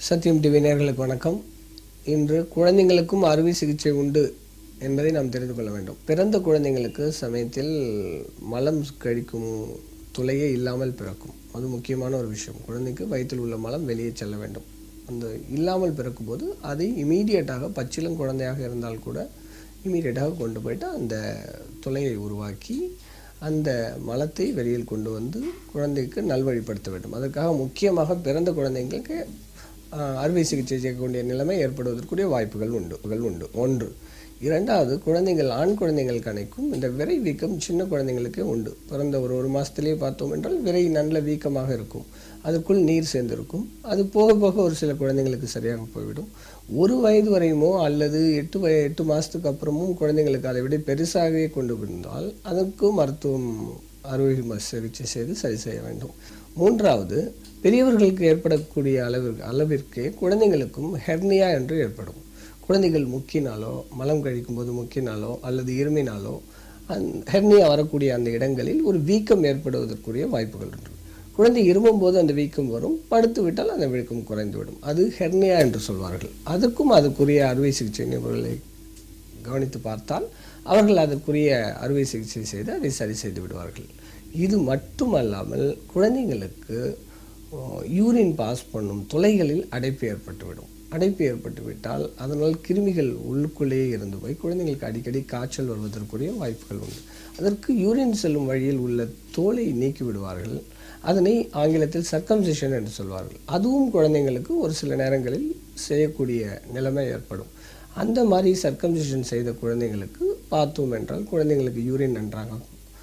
சத்தியம் டிவி நேயர்களுக்கு வணக்கம் இன்று குழந்தைங்களுக்கும் அறுவை சிகிச்சை உண்டு என்பதை நாம் தெரிந்து கொள்ள வேண்டும் பிறந்த குழந்தைங்களுக்கு சமயத்தில் மலம் கழிக்கும் துளையே இல்லாமல் பிறக்கும் அது முக்கியமான ஒரு விஷயம் குழந்தைக்கு வயிற்றில் உள்ள மலம் வெளியே செல்ல வேண்டும் அந்த இல்லாமல் பிறக்கும்போது அதை இமீடியட்டாக பச்சிளம் குழந்தையாக இருந்தால் கூட இமீடியட்டாக கொண்டு போயிட்டு அந்த துளையை உருவாக்கி அந்த மலத்தை வெளியில் கொண்டு வந்து குழந்தைக்கு நல்வழிப்படுத்த வேண்டும் அதற்காக முக்கியமாக பிறந்த குழந்தைங்களுக்கு ஆஹ், அறுவை சிகிச்சை செய்யக்கூடிய நிலைமை ஏற்படுவதற்குரிய வாய்ப்புகள் உண்டு உண்டு ஒன்று இரண்டாவது குழந்தைகள் ஆண் குழந்தைகள் கணைக்கும் இந்த விரை வீக்கம் சின்ன குழந்தைங்களுக்கே உண்டு பிறந்த ஒரு ஒரு மாதத்துலேயே பார்த்தோம் என்றால் விரை நல்ல வீக்கமாக இருக்கும் அதற்குள் நீர் சேர்ந்திருக்கும் அது போக போக ஒரு சில குழந்தைங்களுக்கு சரியாக போய்விடும் ஒரு வயது வரையுமோ அல்லது எட்டு வய எட்டு மாதத்துக்கு அப்புறமும் குழந்தைங்களுக்கு அதை விட பெருசாகவே கொண்டு வந்தால் அதற்கு மருத்துவம் அறுவை ம- சிகிச்சை செய்து சரி செய்ய வேண்டும் மூன்றாவது பெரியவர்களுக்கு ஏற்படக்கூடிய அளவிற்கு அளவிற்கே குழந்தைங்களுக்கும் ஹெர்னியா என்று ஏற்படும் குழந்தைகள் முக்கினாலோ மலம் கழிக்கும்போது முக்கினாலோ அல்லது இருமினாலோ அந் ஹெர்னியா வரக்கூடிய அந்த இடங்களில் ஒரு வீக்கம் ஏற்படுவதற்குரிய வாய்ப்புகள் உண்டு குழந்தை இருமும்போது அந்த வீக்கம் வரும் படுத்து விட்டால் அந்த வீக்கம் குறைந்துவிடும் அது ஹெர்னியா என்று சொல்வார்கள் அதற்கும் அதுக்குரிய அறுவை சிகிச்சை நிபுணர்களை கவனித்து பார்த்தால் அவர்கள் அதற்குரிய அறுவை சிகிச்சை செய்து அதை சரி செய்து விடுவார்கள் இது மட்டுமல்லாமல் குழந்தைங்களுக்கு யூரின் பாஸ் பண்ணும் துளைகளில் அடைப்பு ஏற்பட்டுவிடும் அடைப்பு ஏற்பட்டு விட்டால் அதனால் கிருமிகள் உள்ளுக்குள்ளேயே இருந்து போய் குழந்தைங்களுக்கு அடிக்கடி காய்ச்சல் வருவதற்குரிய வாய்ப்புகள் உண்டு அதற்கு யூரின் செல்லும் வழியில் உள்ள தோலை நீக்கி விடுவார்கள் அதனை ஆங்கிலத்தில் சர்க்கம்சிஷன் என்று சொல்வார்கள் அதுவும் குழந்தைங்களுக்கு ஒரு சில நேரங்களில் செய்யக்கூடிய நிலைமை ஏற்படும் அந்த மாதிரி சர்க்கம்சிஷன் செய்த குழந்தைங்களுக்கு பார்த்தோம் என்றால் குழந்தைங்களுக்கு யூரின் நன்றாக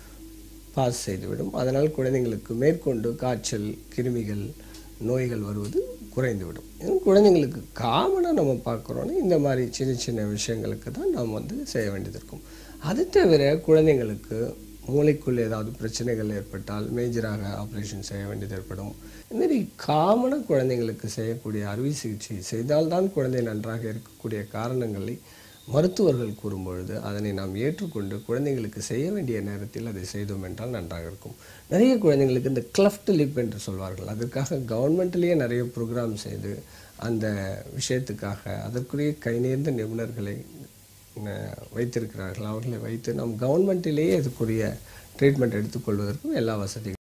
பாஸ் செய்துவிடும் அதனால் குழந்தைங்களுக்கு மேற்கொண்டு காய்ச்சல் கிருமிகள் நோய்கள் வருவது குறைந்துவிடும் இது குழந்தைங்களுக்கு காமனாக நம்ம பார்க்குறோன்னா இந்த மாதிரி சின்ன சின்ன விஷயங்களுக்கு தான் நாம் வந்து செய்ய வேண்டியது இருக்கும் அது தவிர குழந்தைங்களுக்கு மூளைக்குள் ஏதாவது பிரச்சனைகள் ஏற்பட்டால் மேஜராக ஆப்ரேஷன் செய்ய வேண்டியது ஏற்படும் இதுமாரி காமனாக குழந்தைங்களுக்கு செய்யக்கூடிய அறுவை சிகிச்சை செய்தால்தான் குழந்தை நன்றாக இருக்கக்கூடிய காரணங்களை மருத்துவர்கள் கூறும்பொழுது அதனை நாம் ஏற்றுக்கொண்டு குழந்தைங்களுக்கு செய்ய வேண்டிய நேரத்தில் அதை செய்தோம் என்றால் நன்றாக இருக்கும் நிறைய குழந்தைங்களுக்கு இந்த கிளஃப்ட் லிப் என்று சொல்வார்கள் அதற்காக கவர்மெண்ட்லேயே நிறைய ப்ரோக்ராம் செய்து அந்த விஷயத்துக்காக அதற்குரிய கை நேர்ந்த நிபுணர்களை அஹ், வைத்திருக்கிறார்கள் அவர்களை வைத்து நாம் கவர்மெண்ட்டிலேயே அதுக்குரிய ட்ரீட்மெண்ட் எடுத்துக்கொள்வதற்கும் எல்லா வசதிகளும்